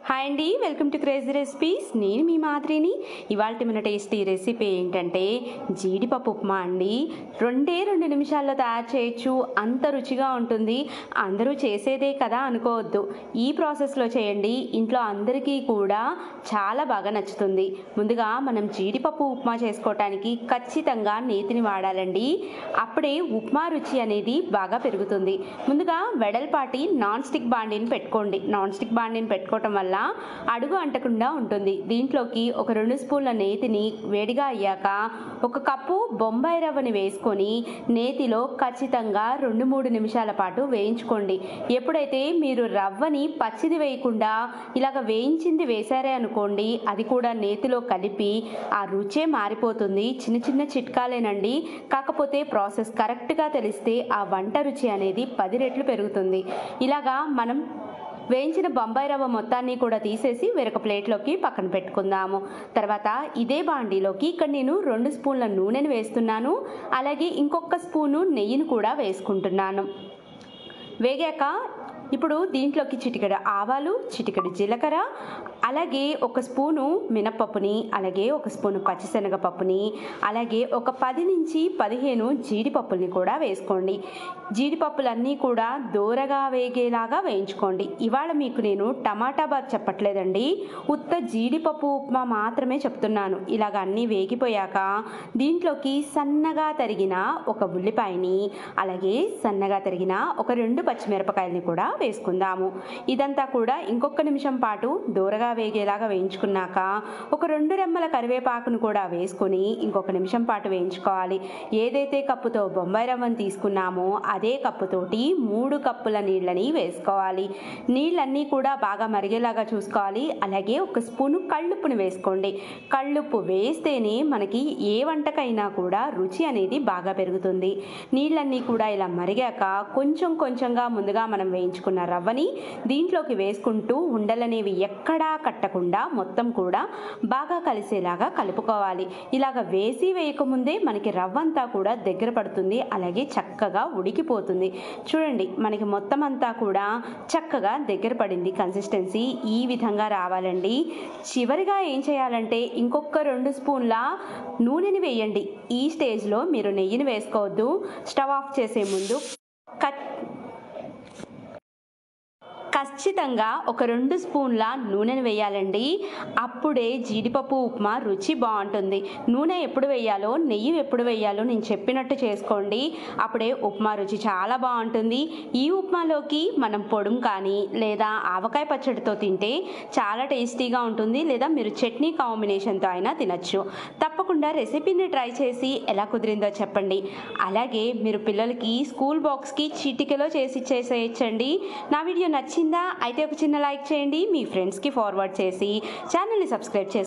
hi అండి welcome to crazy recipes నేను మీ మాదిరిని ఇవాళ మన టేస్టీ రెసిపీ ఏంటంటే జీడిపప్పు ఉప్మా అండి రెండే రెండు నిమిషాల్లో తయారు చేయొచ్చు అంత రుచిగా ఉంటుంది అందరూ చేసేదే కదా అనుకోవద్దు ఈ ప్రాసెస్లో చేయండి ఇంట్లో అందరికీ కూడా చాలా బాగా నచ్చుతుంది ముందుగా మనం జీడిపప్పు ఉప్మా చేసుకోవటానికి ఖచ్చితంగా నేతిని వాడాలండి అప్పుడే ఉప్మా రుచి అనేది బాగా పెరుగుతుంది ముందుగా వెడల్పాటి నాన్ స్టిక్ బాండీని పెట్టుకోండి నాన్ స్టిక్ బాండీని పెట్టుకోవటం వల్ల అడుగు అంటకుండా ఉంటుంది దీంట్లోకి ఒక రెండు స్పూన్ల నేతిని వేడిగా అయ్యాక ఒక కప్పు బొంబాయి రవ్వని వేసుకొని నేతిలో ఖచ్చితంగా రెండు మూడు నిమిషాల పాటు వేయించుకోండి ఎప్పుడైతే మీరు రవ్వని పచ్చిది వేయకుండా ఇలాగ వేయించింది వేశారే అనుకోండి అది కూడా నేతిలో కలిపి ఆ రుచే మారిపోతుంది చిన్న చిన్న చిట్కాలేనండి కాకపోతే ప్రాసెస్ కరెక్ట్గా తెలిస్తే ఆ వంట రుచి అనేది పది రెట్లు పెరుగుతుంది ఇలాగా మనం వేయించిన బొంబాయి రవ్వ మొత్తాన్ని కూడా తీసేసి వేరొక ప్లేట్లోకి పక్కన పెట్టుకుందాము తర్వాత ఇదే బాండీలోకి ఇక్కడ నేను రెండు స్పూన్ల నూనెను వేస్తున్నాను అలాగే ఇంకొక స్పూను నెయ్యిని కూడా వేసుకుంటున్నాను వేగాక ఇప్పుడు దీంట్లోకి చిటికెడు ఆవాలు చిటికెడు జీలకర్ర అలాగే ఒక స్పూను మినపప్పుని అలాగే ఒక స్పూను పచ్చిశనగపప్పుని అలాగే ఒక పది నుంచి పదిహేను జీడిపప్పుల్ని కూడా వేసుకోండి జీడిపప్పులన్నీ కూడా దూరగా వేగేలాగా వేయించుకోండి ఇవాళ మీకు నేను టమాటా బాత్ చెప్పట్లేదండి ఉత్త జీడిపప్పు ఉప్మా మాత్రమే చెప్తున్నాను ఇలాగ అన్నీ వేగిపోయాక దీంట్లోకి సన్నగా తరిగిన ఒక ఉల్లిపాయని అలాగే సన్నగా తరిగిన ఒక రెండు పచ్చిమిరపకాయలని కూడా వేసుకుందాము ఇదంతా కూడా ఇంకొక నిమిషం పాటు దూరగా వేగేలాగా వేయించుకున్నాక ఒక రెండు రెమ్మల కరివేపాకును కూడా వేసుకొని ఇంకొక నిమిషం పాటు వేయించుకోవాలి ఏదైతే కప్పుతో బొంబాయి రవ్వను తీసుకున్నామో అదే కప్పుతోటి మూడు కప్పుల నీళ్ళని వేసుకోవాలి నీళ్ళన్నీ కూడా బాగా మరిగేలాగా చూసుకోవాలి అలాగే ఒక స్పూను కళ్ళుప్పుని వేసుకోండి కళ్ళుప్పు వేస్తేనే మనకి ఏ వంటకైనా కూడా రుచి అనేది బాగా పెరుగుతుంది నీళ్ళన్నీ కూడా ఇలా మరిగాక కొంచెం కొంచెంగా ముందుగా మనం వేయించుకున్న రవ్వని దీంట్లోకి వేసుకుంటూ ఉండలనేవి ఎక్కడా కట్టకుండా మొత్తం కూడా బాగా కలిసేలాగా కలుపుకోవాలి ఇలాగ వేసి వేయకముందే మనకి రవ్వ అంతా కూడా దగ్గర పడుతుంది అలాగే చక్కగా ఉడికిపోతుంది చూడండి మనకి మొత్తం అంతా కూడా చక్కగా దగ్గర పడింది కన్సిస్టెన్సీ ఈ విధంగా రావాలండి చివరిగా ఏం చేయాలంటే ఇంకొక రెండు స్పూన్ల నూనెని వేయండి ఈ స్టేజ్లో మీరు నెయ్యిని వేసుకోవద్దు స్టవ్ ఆఫ్ చేసే ముందు కట్ ఖచ్చితంగా ఒక రెండు స్పూన్ల నూనెను వేయాలండి అప్పుడే జీడిపప్పు ఉప్మా రుచి బాగుంటుంది నూనె ఎప్పుడు వేయాలో నెయ్యి ఎప్పుడు వేయాలో నేను చెప్పినట్టు చేసుకోండి అప్పుడే ఉప్మా రుచి చాలా బాగుంటుంది ఈ ఉప్మాలోకి మనం పొడుం కానీ లేదా ఆవకాయ పచ్చడితో తింటే చాలా టేస్టీగా ఉంటుంది లేదా మీరు చట్నీ కాంబినేషన్తో అయినా తినచ్చు తప్పకుండా రెసిపీని ట్రై చేసి ఎలా కుదిరిందో చెప్పండి అలాగే మీరు పిల్లలకి స్కూల్ బాక్స్కి చీటికలో చేసి చేసేయచ్చండి నా వీడియో నచ్చిందా అయితే ఒక చిన్న లైక్ చేయండి మీ ఫ్రెండ్స్కి ఫార్వర్డ్ చేసి ఛానల్ని సబ్స్క్రైబ్ చేసి